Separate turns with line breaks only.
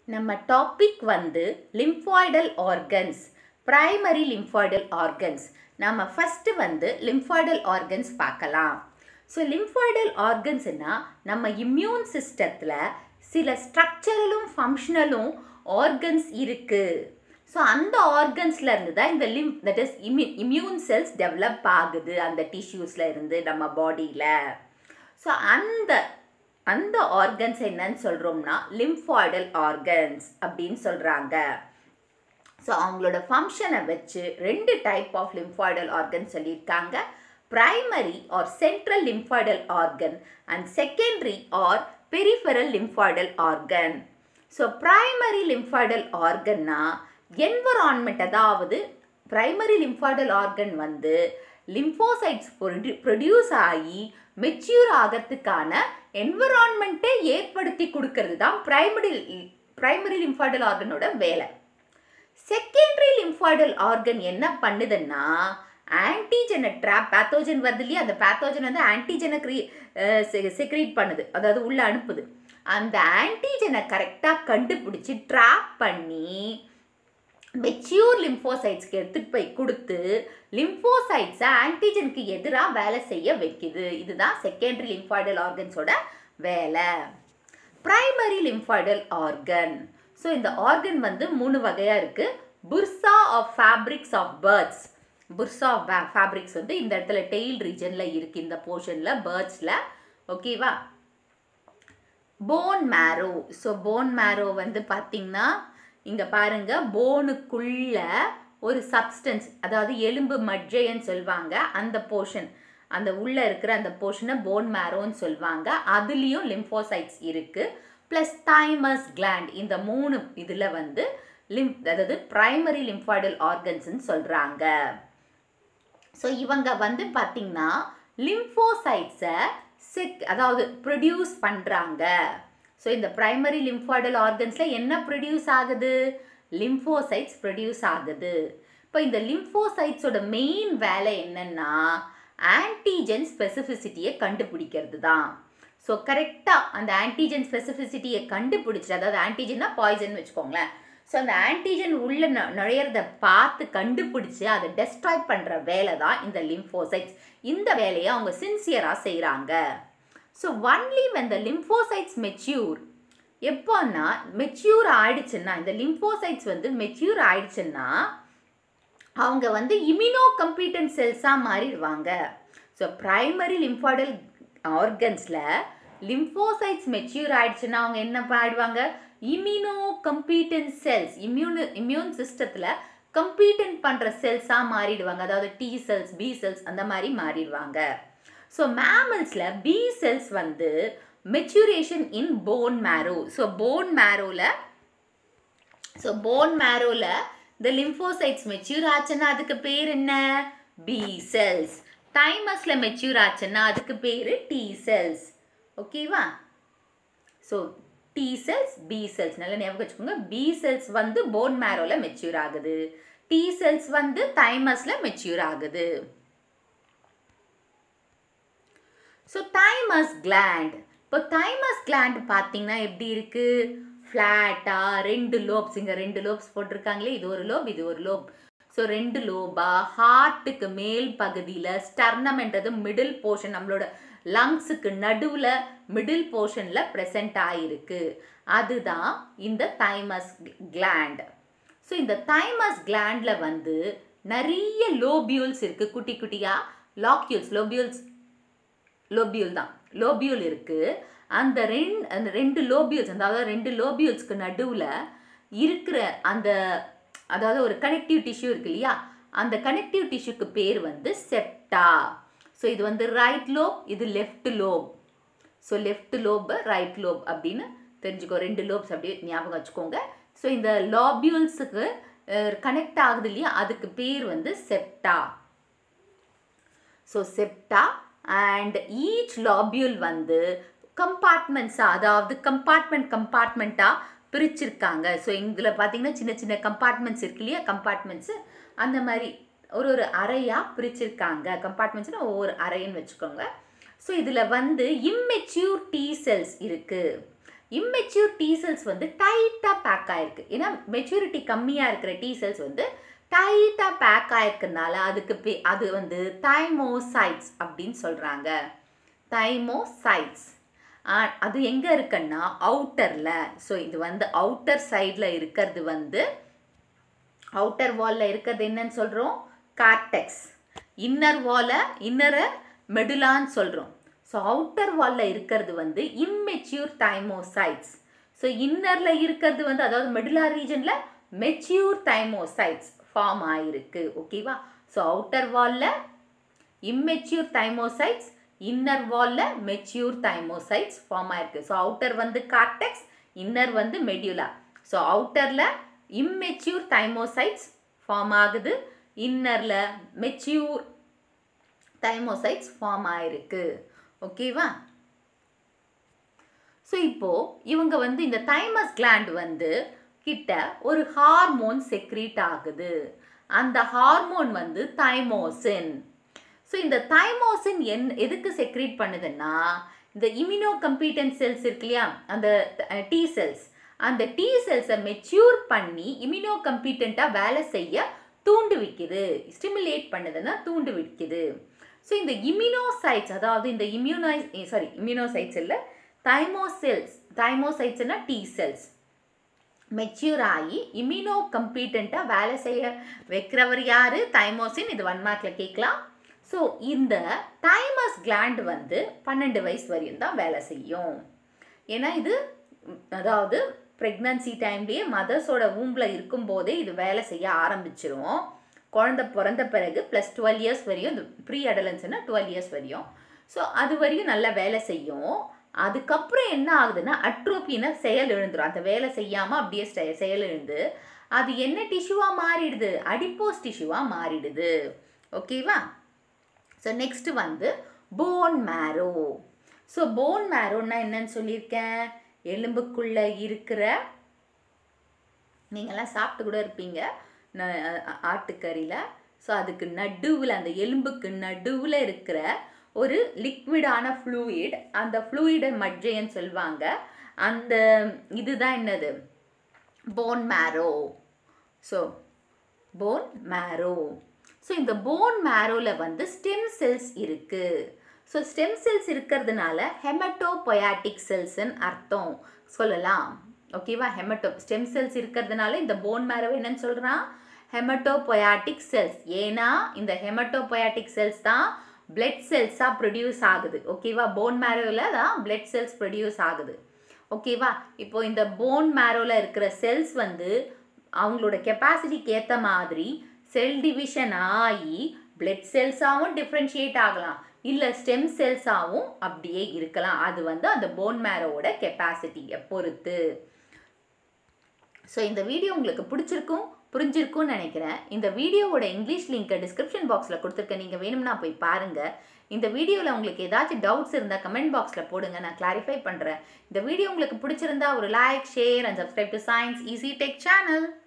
நம்ம டாபிக் வந்து lymphoidal organs primary lymphoidal organs நம்ம ஃபஸ்ட்டு வந்து லிம்ஃபாய்டல் ஆர்கன்ஸ் பார்க்கலாம் ஸோ லிம்ஃபாய்டல் ஆர்கன்ஸ்னா நம்ம இம்யூன் சிஸ்டத்தில் சில ஸ்ட்ரக்சரலும் ஃபங்க்ஷனலும் ஆர்கன்ஸ் இருக்குது ஸோ அந்த ஆர்கன்ஸில் இருந்து தான் இந்த லிம் தட் இஸ் இம்யூ இம்யூன் செல்ஸ் டெவலப் ஆகுது அந்த டிஷ்யூஸில் இருந்து நம்ம பாடியில் ஸோ அந்த அந்த ஆர்கன்ஸ் என்னன்னு சொல்கிறோம்னா லிம்ஃபாய்டல் ஆர்கன்ஸ் அப்படின்னு சொல்கிறாங்க ஸோ அவங்களோட ஃபங்க்ஷனை வச்சு ரெண்டு டைப் ஆஃப் லிம்ஃபாய்டல் ஆர்கன் சொல்லியிருக்காங்க primary or central lymphoidal organ and secondary or peripheral lymphoidal organ so primary lymphoidal ஆர்கன்னா என்வரான்மெண்ட் அதாவது பிரைமரி லிம்ஃபாய்டல் ஆர்கன் வந்து லிம்போசைட்ஸ் ப்ரொடியூஸ் ஆகி மெச்சூர் ஆகிறதுக்கான என்வரான்மெண்ட்டை ஏற்படுத்தி கொடுக்கறது தான் பிரைமரி பிரைமரி லிம்ஃபாய்டல் ஆர்கனோட வேலை செகண்டரி லிம்ஃபாய்டல் ஆர்கன் என்ன பண்ணுதுன்னா ஆன்டிஜனை ட்ராப் பேத்தோஜன் வருது இல்லையா அந்த பேத்தோஜன் வந்து ஆன்டிஜனை க்ரீ செக்ரீட் பண்ணுது அதாவது உள்ளே அனுப்புது அந்த ஆன்டிஜனை கரெக்டாக கண்டுபிடிச்சி ட்ராப் பண்ணி மெச்சியூர் லிம்போசைட்ஸ்க்கு எடுத்துகிட்டு போய் கொடுத்து லிம்போசைட்ஸை ஆன்டிஜனுக்கு எதிராக வேலை செய்ய வைக்குது இதுதான் செகண்டரி லிம்ஃபாய்டல் ஆர்கன்ஸோட வேலை ப்ரைமரி லிம்ஃபாய்டல் ஆர்கன் ஸோ இந்த ஆர்கன் வந்து மூணு வகையாக இருக்குது bursa of Fabricius of birds bursa of Fabricius வந்து இந்த இடத்துல டெய்ல் ரீஜனில் இருக்குது இந்த போர்ஷனில் பேர்ட்ஸில் ஓகேவா bone marrow so bone marrow வந்து பார்த்திங்கன்னா இங்கே பாருங்கள் போனுக்குள்ள ஒரு சப்ஸ்டன்ஸ் அதாவது எலும்பு மஜ்ஜைன்னு சொல்லுவாங்க அந்த போர்ஷன் அந்த உள்ளே இருக்கிற அந்த போர்ஷனை போன் மேரோன்னு சொல்லுவாங்க அதுலேயும் லிம்போசைட்ஸ் இருக்குது ப்ளஸ் தைமஸ் கிளாண்ட் இந்த மூணு இதில் வந்து லிம் அதாவது ப்ரைமரி லிம்ஃபாய்டல் ஆர்கன்ஸ்ன்னு சொல்கிறாங்க ஸோ இவங்க வந்து பார்த்திங்கன்னா லிம்ஃபோசைட்ஸை செக் அதாவது ப்ரொடியூஸ் பண்ணுறாங்க ஸோ இந்த ப்ரைமரி லிம்ஃபாய்டல் ஆர்கன்ஸில் என்ன ப்ரொடியூஸ் ஆகுது லிம்ஃபோசைட்ஸ் ப்ரொடியூஸ் ஆகுது இப்போ இந்த லிம்ஃபோசைட்ஸோட மெயின் வேலை என்னென்னா ஆன்டிஜென் ஸ்பெசிஃபிசிட்டியை கண்டுபிடிக்கிறது தான் ஸோ கரெக்டாக அந்த ஆன்டிஜென் ஸ்பெசிஃபிசிட்டியை கண்டுபிடிச்சி அதாவது ஆன்டிஜன்னா பாய்சன் வச்சுக்கோங்களேன் ஸோ அந்த ஆன்டிஜன் உள்ள நுழையிறத பார்த்து கண்டுபிடிச்சி அதை டெஸ்ட்ராய் பண்ணுற வேலை தான் இந்த லிம்ஃபோசைட்ஸ் இந்த வேலையை அவங்க சின்சியராக செய்கிறாங்க so only when the lymphocytes mature எப்போன்னா மெच्யூர் ஆயிடுச்சுன்னா இந்த லிம்ஃபோசைட்ஸ் வந்து மெच्யூர் ஆயிடுச்சுன்னா அவங்க வந்து இம்யூனோ கம்பீட்டன் செல்ஸாக மாறிடுவாங்க ஸோ ப்ரைமரி லிம்ஃபாய்டல் ஆர்கன்ஸில் லிம்ஃபோசைட்ஸ் மெच्யூர் ஆயிடுச்சுன்னா அவங்க என்ன பாடுவாங்க immuno competent cells immune immune சிஸ்டத்தில் கம்பீட்டன் பண்ணுற செல்ஸாக மாறிடுவாங்க அதாவது டி செல்ஸ் பி செல்ஸ் அந்த மாதிரி மாறிடுவாங்க ஸோ மேமல்ஸில் பி செல்ஸ் வந்து maturation in bone marrow so bone மேரோவில் ஸோ போன் மேரோவில் இந்த லிம்ஃபோசைட்ஸ் மெச்சூர் ஆச்சுன்னா அதுக்கு பேர் என்ன பி செல்ஸ் தைமஸில் மெச்சூர் ஆச்சுன்னா அதுக்கு பேர் டி செல்ஸ் ஓகேவா so T cells B cells நல்லா ஞாபகம் வச்சுக்கோங்க பி செல்ஸ் வந்து போன் மேரோவில் மெச்சூர் ஆகுது டி செல்ஸ் வந்து தைமஸில் மெச்சூர் ஆகுது ஸோ தைமஸ் கிளாண்ட் இப்போ தைமஸ் கிளாண்ட் பார்த்தீங்கன்னா எப்படி இருக்குது ஃப்ளாட்டாக ரெண்டு லோப்ஸ் இங்கே ரெண்டு லோப்ஸ் போட்டிருக்காங்களே இது ஒரு லோப் இது ஒரு லோப் ஸோ ரெண்டு லோபா ஹார்ட்டுக்கு மேல் பகுதியில் ஸ்டர்னம்ன்றது மிடில் போர்ஷன் நம்மளோட லங்ஸுக்கு நடுவில் மிடில் போர்ஷனில் ப்ரெசண்ட் ஆகிருக்கு அதுதான் இந்த தைமஸ் கிளாண்ட் ஸோ இந்த தைமஸ் கிளாண்டில் வந்து நிறைய லோபியூல்ஸ் இருக்குது குட்டி குட்டியாக லாக்யூல்ஸ் லோபியூல்ஸ் லோபியூல் தான் லோபியூல் இருக்குது அந்த ரெண்டு அந்த ரெண்டு லோபியூல்ஸ் அதாவது ரெண்டு லோபியூல்ஸ்க்கு நடுவில் இருக்கிற அந்த அதாவது ஒரு கனெக்டிவ் டிஷ்யூ இருக்கு இல்லையா அந்த கனெக்டிவ் டிஷ்யூக்கு பேர் வந்து செப்டா ஸோ இது வந்து ரைட் லோப் இது left lobe so left lobe right lobe அப்படின்னு தெரிஞ்சுக்கோ ரெண்டு லோப்ஸ் அப்படியே ஞாபகம் வச்சுக்கோங்க ஸோ இந்த லாபியூல்ஸுக்கு கனெக்ட் ஆகுது இல்லையா அதுக்கு பேர் வந்து septa so septa and each lobule வந்து கம்பார்ட்மெண்ட்ஸாக அதாவது கம்பார்ட்மெண்ட் கம்பார்ட்மெண்ட்டாக பிரிச்சிருக்காங்க ஸோ இதில் பார்த்தீங்கன்னா சின்ன சின்ன கம்பார்ட்மெண்ட்ஸ் இருக்கு இல்லையா கம்பார்ட்மெண்ட்ஸு அந்த மாதிரி ஒரு ஒரு அறையாக பிரிச்சிருக்காங்க கம்பார்ட்மெண்ட்ஸ்னால் ஒவ்வொரு அறைன்னு வச்சுக்கோங்க ஸோ இதில் வந்து இம்மெச்சூர் டி செல்ஸ் இருக்குது இம்மெச்சூர் டீ செல்ஸ் வந்து டைட்டாக பேக் ஆயிருக்கு ஏன்னா மெச்சூரிட்டி கம்மியாக இருக்கிற டீ செல்ஸ் வந்து டைட்டாக பேக் ஆயிருக்கனால அதுக்கு பே அது வந்து தைமோசைட்ஸ் அப்படின்னு சொல்கிறாங்க தைமோசைட்ஸ் அது எங்கே இருக்குன்னா அவுட்டரில் ஸோ இது வந்து அவுட்டர் சைடில் இருக்கிறது வந்து அவுட்டர் வாலில் இருக்கிறது என்னன்னு சொல்கிறோம் கார்டெக்ஸ் இன்னர் வாலை இன்னரை மெடுலான்னு சொல்கிறோம் ஸோ அவுட்டர் வாலில் இருக்கிறது வந்து இம்மெச்சூர் தைமோசைட்ஸ் ஸோ இன்னரில் இருக்கிறது வந்து அதாவது மெடுலார் ரீஜனில் மெச்சூர் தைமோசைட்ஸ் ஃபார்ம் ஆகிருக்கு ஓகேவா ஸோ அவுட்டர் வாலில் இம்மெச்சூர் தைமோசைட்ஸ் இன்னர் வாலில் மெச்சூர் தைமோசைட்ஸ் ஃபார்ம் ஆயிருக்கு ஸோ அவுட்டர் வந்து கார்டெக்ஸ் இன்னர் வந்து மெடியுலா ஸோ அவுட்டரில் இம்மெச்சூர் தைமோசைட்ஸ் ஃபார்ம் ஆகுது இன்னரில் மெச்சூர் தைமோசைட்ஸ் ஃபார்ம் ஆயிருக்கு ஓகேவா ஸோ இப்போது இவங்க வந்து இந்த தைமஸ் கிளாண்ட் வந்து கிட்ட ஒரு ஹார்மோன் செக்ரீட் ஆகுது அந்த ஹார்மோன் வந்து தைமோசின் ஸோ இந்த தைமோசின் என் எதுக்கு செக்ரீட் பண்ணுதுன்னா இந்த இம்யூனோ கம்பீட்டன்ட் செல்ஸ் இருக்கு இல்லையா அந்த டி செல்ஸ் அந்த டி செல்ஸை மெச்சூர் பண்ணி இம்யூனோ கம்பீட்டண்ட்டாக வேலை செய்ய தூண்டு விற்குது ஸ்டிமுலேட் பண்ணுதுன்னா தூண்டு விற்குது ஸோ இந்த இம்யூனோசைட்ஸ் அதாவது இந்த இம்யூனை சாரி இம்யூனோசைட்ஸ் இல்லை தைமோசெல்ஸ் தைமோசைட்ஸ்னா டி செல்ஸ் மெச்சூர் ஆகி இம்யூனோ கம்பீட்டண்ட்டாக வேலை செய்ய வைக்கிறவர் யார் தைமோசின் இது ஒன் மார்க்கில் கேட்கலாம் ஸோ இந்த தைமஸ் கிளாண்ட் வந்து பன்னெண்டு வயசு வரையும் தான் வேலை செய்யும் ஏன்னா இது அதாவது ப்ரெக்னன்சி டைம்லேயே மதர்ஸோட ஊம்பில் இருக்கும்போதே இது வேலை செய்ய ஆரம்பிச்சிரும் குழந்த பிறந்த பிறகு ப்ளஸ் டுவெல் இயர்ஸ் வரையும் இது ப்ரீ அடலன்ஸ்னா டுவெல் இயர்ஸ் வரையும் ஸோ அது வரையும் நல்லா வேலை செய்யும் அதுக்கப்புறம் என்ன ஆகுதுன்னா அட்ரோப்பின்னா செயல் எழுந்துடும் அந்த வேலை செய்யாமல் அப்படியே செயல் எழுந்து அது என்ன டிஷ்யூவாக மாறிடுது அடிப்போஸ் டிஷ்யூவாக மாறிடுது ஓகேவா ஸோ நெக்ஸ்ட் வந்து போன் மேரோ ஸோ போன் மேரோன்னா என்னன்னு சொல்லியிருக்கேன் எலும்புக்குள்ளே இருக்கிற நீங்கள்லாம் சாப்பிட்டு கூட இருப்பீங்க ஆட்டுக்கறியில் ஸோ அதுக்கு நடுவில் அந்த எலும்புக்கு நடுவில் இருக்கிற ஒரு லிக்விடான ஃப்ளூயிட் அந்த ஃப்ளூயிடை மஜ்ஜைன்னு சொல்லுவாங்க அந்த இதுதான் என்னது bone marrow so bone marrow so இந்த போன் மேரோவில் வந்து ஸ்டெம் செல்ஸ் இருக்குது ஸோ ஸ்டெம் செல்ஸ் இருக்கிறதுனால ஹெமட்டோபொயாட்டிக் செல்ஸ்ன்னு அர்த்தம் சொல்லலாம் ஓகேவா ஹெமட்டோ ஸ்டெம் செல்ஸ் இருக்கிறதுனால இந்த போன் மேரோ என்னன்னு சொல்கிறான் ஹெமட்டோபொயாட்டிக் செல்ஸ் ஏன்னா இந்த ஹெமட்டோபொயாட்டிக் செல்ஸ் தான் பிளட் செல்ஸாக ப்ரொடியூஸ் ஆகுது ஓகேவா போன் மேரோவில் தான் பிளட் செல்ஸ் ப்ரொடியூஸ் ஆகுது ஓகேவா இப்போ இந்த போன் மேரோவில் இருக்கிற செல்ஸ் வந்து அவங்களோட கெப்பாசிட்டிக்கு ஏற்ற மாதிரி செல் டிவிஷன் ஆகி பிளட் செல்ஸாகவும் டிஃப்ரென்ஷியேட் ஆகலாம் இல்லை ஸ்டெம் செல்ஸாகவும் அப்படியே இருக்கலாம் அது வந்து அந்த போன் மேரோவோட கெப்பாசிட்டியை பொறுத்து ஸோ இந்த வீடியோ உங்களுக்கு பிடிச்சிருக்கும் புரிஞ்சிருக்கும்னு நினைக்கிறேன் இந்த வீடியோவோட இங்கிலீஷ் லிங்க்கை டிஸ்கிரிப்ஷன் பாக்ஸில் கொடுத்துருக்கேன் நீங்கள் வேணும்னா போய் பாருங்கள் இந்த வீடியோவில் உங்களுக்கு ஏதாச்சும் டவுட்ஸ் இருந்தால் கமெண்ட் பாக்ஸில் போடுங்க நான் கிளாரிஃபை பண்ணுறேன் இந்த வீடியோ உங்களுக்கு பிடிச்சிருந்தா ஒரு like share and subscribe to Science Easy Tech channel